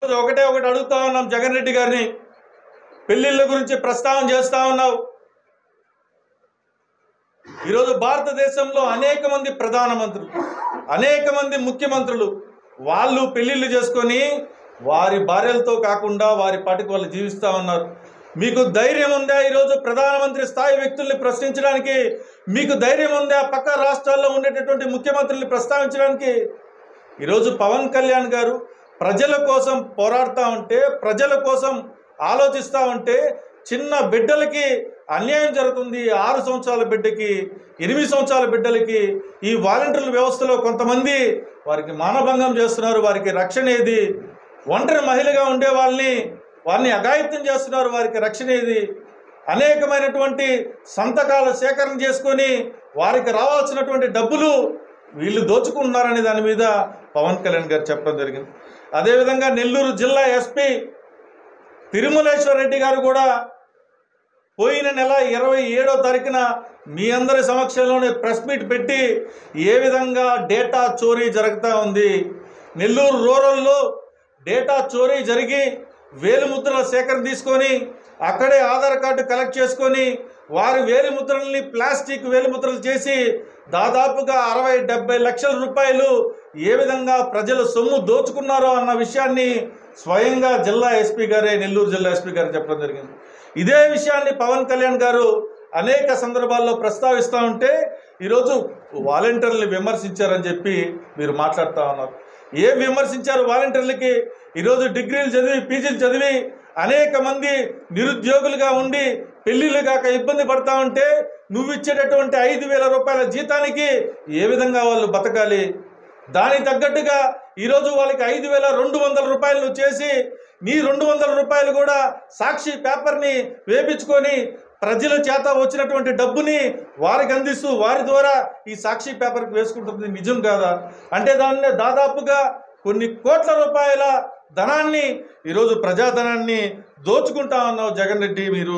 ఒకటే ఒకటి అడుగుతా ఉన్నాం జగన్ రెడ్డి గారిని పెళ్లిళ్ళ గురించి ప్రస్తావన చేస్తా ఉన్నావు ఈరోజు భారతదేశంలో అనేక మంది ప్రధానమంత్రులు అనేక మంది ముఖ్యమంత్రులు వాళ్ళు పెళ్లిళ్ళు చేసుకొని వారి భార్యలతో కాకుండా వారి పాటికి వాళ్ళు జీవిస్తూ ఉన్నారు మీకు ధైర్యం ఉందా ఈరోజు ప్రధానమంత్రి స్థాయి వ్యక్తుల్ని ప్రశ్నించడానికి మీకు ధైర్యం ఉందా పక్క రాష్ట్రాల్లో ఉండేటటువంటి ముఖ్యమంత్రుల్ని ప్రస్తావించడానికి ఈరోజు పవన్ కళ్యాణ్ గారు ప్రజల కోసం పోరాడుతూ ఉంటే ప్రజల కోసం ఆలోచిస్తూ ఉంటే చిన్న బిడ్డలకి అన్యాయం జరుగుతుంది ఆరు సంవత్సరాల బిడ్డకి ఎనిమిది సంవత్సరాల బిడ్డలకి ఈ వాలంటీర్ల వ్యవస్థలో కొంతమంది వారికి మానభంగం చేస్తున్నారు వారికి రక్షణ ఏది ఒంటరి మహిళగా ఉండే వాళ్ళని వారిని అఘాయిత్యం చేస్తున్నారు వారికి రక్షణ ఏది అనేకమైనటువంటి సంతకాల సేకరణ చేసుకొని వారికి రావాల్సినటువంటి డబ్బులు వీళ్ళు దోచుకుంటున్నారనే దాని మీద పవన్ కళ్యాణ్ గారు చెప్పడం జరిగింది అదేవిధంగా నెల్లూరు జిల్లా ఎస్పీ తిరుమలేశ్వర్ రెడ్డి గారు కూడా పోయిన నెల ఇరవై ఏడో తారీఖున మీ అందరి సమక్షంలోనే ప్రెస్ మీట్ పెట్టి ఏ విధంగా డేటా చోరీ జరుగుతూ ఉంది నెల్లూరు రూరల్లో డేటా చోరీ జరిగి వేలిముద్రల సేకరణ తీసుకొని అక్కడే ఆధార్ కార్డు కలెక్ట్ చేసుకొని వారి వేలిముద్రల్ని ప్లాస్టిక్ వేలిముద్రలు చేసి దాదాపుగా అరవై డెబ్బై లక్షల రూపాయలు ఏ విధంగా ప్రజల సొమ్ము దోచుకున్నారో అన్న విషయాన్ని స్వయంగా జిల్లా ఎస్పీ గారే నెల్లూరు జిల్లా ఎస్పీ గారు చెప్పడం జరిగింది ఇదే విషయాన్ని పవన్ కళ్యాణ్ గారు అనేక సందర్భాల్లో ప్రస్తావిస్తూ ఉంటే ఈరోజు వాలంటీర్లు విమర్శించారని చెప్పి మీరు మాట్లాడుతూ ఉన్నారు ఏం విమర్శించారు వాలంటీర్లకి ఈరోజు డిగ్రీలు చదివి పీజీలు చదివి అనేక మంది నిరుద్యోగులుగా ఉండి పెళ్లిళ్ళు కాక ఇబ్బంది పడతా ఉంటే నువ్వు ఇచ్చేటటువంటి ఐదు వేల రూపాయల జీతానికి ఏ విధంగా వాళ్ళు బతకాలి దానికి తగ్గట్టుగా ఈరోజు వాళ్ళకి ఐదు వేల రెండు వందల రూపాయలు నువ్వు చేసి నీ రెండు వందల రూపాయలు కూడా సాక్షి పేపర్ని వేపించుకొని ప్రజల చేత వచ్చినటువంటి డబ్బుని వారికి అందిస్తూ వారి ద్వారా ఈ సాక్షి పేపర్కి వేసుకుంటుంది నిజం కాదా అంటే దాన్ని దాదాపుగా కొన్ని కోట్ల రూపాయల ధనాన్ని ఈరోజు ప్రజాధనాన్ని దోచుకుంటా ఉన్నావు జగన్ రెడ్డి మీరు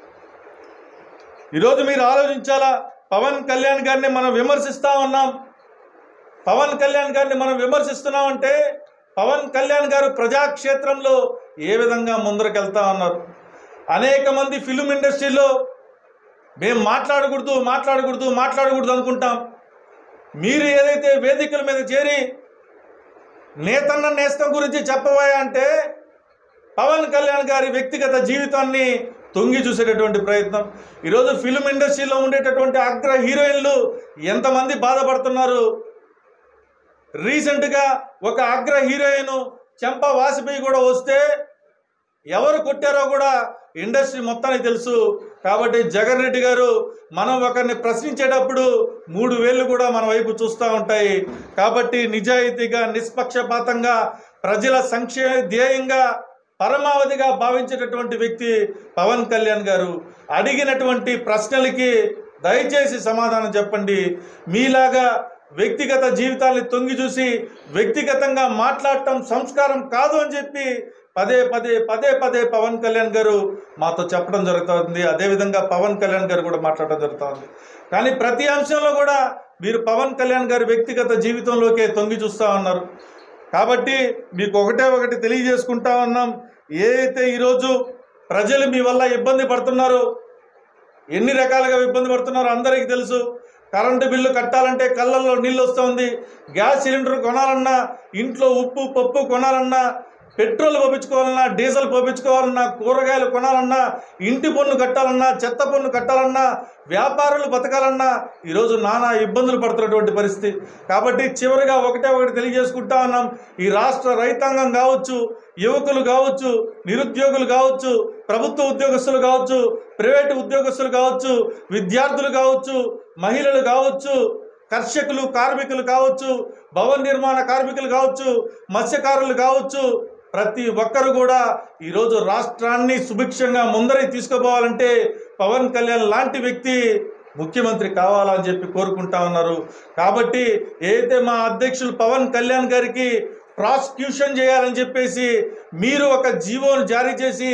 ఈరోజు మీరు ఆలోచించాలా పవన్ కళ్యాణ్ గారిని మనం విమర్శిస్తా ఉన్నాం పవన్ కళ్యాణ్ గారిని మనం విమర్శిస్తున్నాం అంటే పవన్ కళ్యాణ్ గారు ప్రజాక్షేత్రంలో ఏ విధంగా ముందరకెళ్తా ఉన్నారు అనేక మంది ఫిలిం ఇండస్ట్రీలో మేము మాట్లాడకూడదు మాట్లాడకూడదు మాట్లాడకూడదు అనుకుంటాం మీరు ఏదైతే వేదికల మీద చేరి నేతన్న నేస్తం గురించి చెప్పబోయా అంటే పవన్ కళ్యాణ్ గారి వ్యక్తిగత జీవితాన్ని తొంగి చూసేటటువంటి ప్రయత్నం ఈరోజు ఫిలిం ఇండస్ట్రీలో ఉండేటటువంటి అగ్ర హీరోయిన్లు ఎంతమంది బాధపడుతున్నారు రీసెంట్గా ఒక అగ్ర హీరోయిన్ చెంప వాసిపోయి కూడా వస్తే ఎవరు కొట్టారో కూడా ఇండస్ట్రీ మొత్తానికి తెలుసు కాబట్టి జగన్ రెడ్డి గారు మనం ఒకరిని ప్రశ్నించేటప్పుడు మూడు వేళ్ళు కూడా మన వైపు చూస్తూ ఉంటాయి కాబట్టి నిజాయితీగా నిష్పక్షపాతంగా ప్రజల సంక్షేమ ధ్యేయంగా పరమావధిగా భావించేటటువంటి వ్యక్తి పవన్ కళ్యాణ్ గారు అడిగినటువంటి ప్రశ్నలకి దయచేసి సమాధానం చెప్పండి మీలాగా వ్యక్తిగత జీవితాన్ని తొంగి చూసి వ్యక్తిగతంగా మాట్లాడటం సంస్కారం కాదు అని చెప్పి పదే పదే పదే పదే పవన్ కళ్యాణ్ గారు మాతో చెప్పడం జరుగుతుంది అదేవిధంగా పవన్ కళ్యాణ్ గారు కూడా మాట్లాడడం జరుగుతుంది కానీ ప్రతి అంశంలో కూడా మీరు పవన్ కళ్యాణ్ గారి వ్యక్తిగత జీవితంలోకే తొంగి చూస్తూ ఉన్నారు కాబట్టి మీకు ఒకటే ఒకటి తెలియజేసుకుంటా ఉన్నాం ఏదైతే ఈరోజు ప్రజలు మీ వల్ల ఇబ్బంది పడుతున్నారో ఎన్ని రకాలుగా ఇబ్బంది పడుతున్నారో అందరికీ తెలుసు కరెంటు బిల్లు కట్టాలంటే కళ్ళల్లో నీళ్ళు వస్తుంది గ్యాస్ సిలిండర్ కొనాలన్నా ఇంట్లో ఉప్పు పప్పు కొనాలన్నా పెట్రోల్ పోపించుకోవాలన్నా డీజిల్ పోపించుకోవాలన్నా కూరగాయలు కొనాలన్నా ఇంటి పన్ను కట్టాలన్నా చెత్త పన్ను కట్టాలన్నా వ్యాపారులు బతకాలన్నా ఈరోజు నానా ఇబ్బందులు పడుతున్నటువంటి పరిస్థితి కాబట్టి చివరిగా ఒకటే ఒకటి తెలియజేసుకుంటా ఉన్నాం ఈ రాష్ట్ర రైతాంగం కావచ్చు యువకులు కావచ్చు నిరుద్యోగులు కావచ్చు ప్రభుత్వ ఉద్యోగస్తులు కావచ్చు ప్రైవేటు ఉద్యోగస్తులు కావచ్చు విద్యార్థులు కావచ్చు మహిళలు కావచ్చు కర్షకులు కార్మికులు కావచ్చు భవన నిర్మాణ కార్మికులు కావచ్చు మత్స్యకారులు కావచ్చు ప్రతి ఒక్కరు కూడా ఈరోజు రాష్ట్రాన్ని సుభిక్షంగా ముందరికి తీసుకుపోవాలంటే పవన్ కళ్యాణ్ లాంటి వ్యక్తి ముఖ్యమంత్రి కావాలని చెప్పి కోరుకుంటా ఉన్నారు కాబట్టి ఏదైతే మా అధ్యక్షులు పవన్ కళ్యాణ్ గారికి ప్రాసిక్యూషన్ చేయాలని చెప్పేసి మీరు ఒక జీవోను జారీ చేసి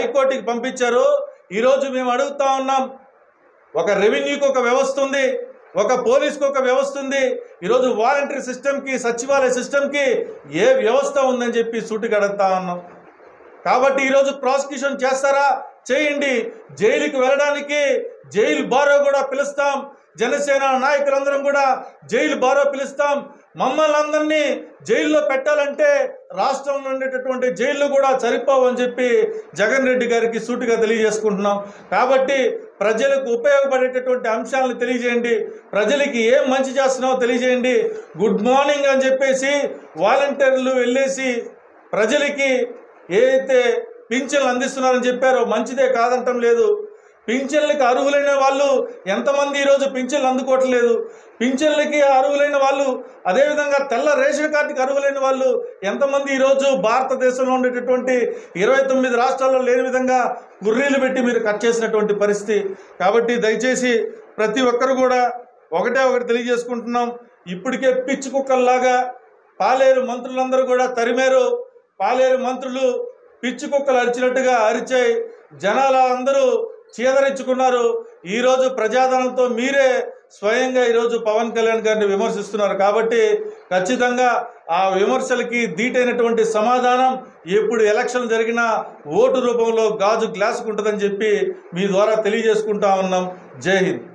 హైకోర్టుకి పంపించారు ఈరోజు మేము అడుగుతా ఉన్నాం ఒక రెవెన్యూకి ఒక వ్యవస్థ ఉంది ఒక పోలీస్కి ఒక వ్యవస్థ ఉంది ఈరోజు వాలంటరీ సిస్టమ్కి సచివాలయ సిస్టమ్కి ఏ వ్యవస్థ ఉందని చెప్పి సూటికి అడుగుతా ఉన్నాం కాబట్టి ఈరోజు ప్రాసిక్యూషన్ చేస్తారా చేయండి జైలుకి వెళ్ళడానికి జైలు బారో కూడా పిలుస్తాం జనసేన నాయకులందరం కూడా జైలు బారో పిలుస్తాం మమ్మల్ని అందరినీ జైల్లో పెట్టాలంటే రాష్ట్రంలో ఉండేటటువంటి జైళ్ళు కూడా సరిపోవు అని చెప్పి జగన్ రెడ్డి గారికి సూటిగా తెలియజేసుకుంటున్నాం కాబట్టి ప్రజలకు ఉపయోగపడేటటువంటి అంశాలను తెలియజేయండి ప్రజలకి ఏం మంచి చేస్తున్నావో తెలియజేయండి గుడ్ మార్నింగ్ అని చెప్పేసి వాలంటీర్లు వెళ్ళేసి ప్రజలకి ఏదైతే పింఛన్లు అందిస్తున్నారని చెప్పారో మంచిదే కాదంటం లేదు పింఛన్లకి అర్హులైన వాళ్ళు ఎంతమంది ఈరోజు పింఛన్లు అందుకోవట్లేదు పింఛన్లకి అర్హులైన వాళ్ళు అదేవిధంగా తెల్ల రేషన్ కార్డుకి అర్హులైన వాళ్ళు ఎంతమంది ఈరోజు భారతదేశంలో ఉండేటటువంటి ఇరవై తొమ్మిది రాష్ట్రాల్లో లేని విధంగా గుర్రీలు పెట్టి మీరు కట్ చేసినటువంటి పరిస్థితి కాబట్టి దయచేసి ప్రతి ఒక్కరు కూడా ఒకటే ఒకటి తెలియజేసుకుంటున్నాం ఇప్పటికే పిచ్చి కుక్కల్లాగా పాలేరు మంత్రులందరూ కూడా తరిమేరు పాలేరు మంత్రులు పిచ్చి కుక్కలు అరిచినట్టుగా అరిచాయి జనాల అందరూ చీదరించుకున్నారు ఈరోజు ప్రజాధనంతో మీరే స్వయంగా ఈరోజు పవన్ కళ్యాణ్ గారిని విమర్శిస్తున్నారు కాబట్టి ఖచ్చితంగా ఆ విమర్శలకి ధీటైనటువంటి సమాధానం ఎప్పుడు ఎలక్షన్ జరిగినా ఓటు రూపంలో గాజు గ్లాసుకు ఉంటుందని చెప్పి మీ ద్వారా తెలియజేసుకుంటా ఉన్నాం జై హింద్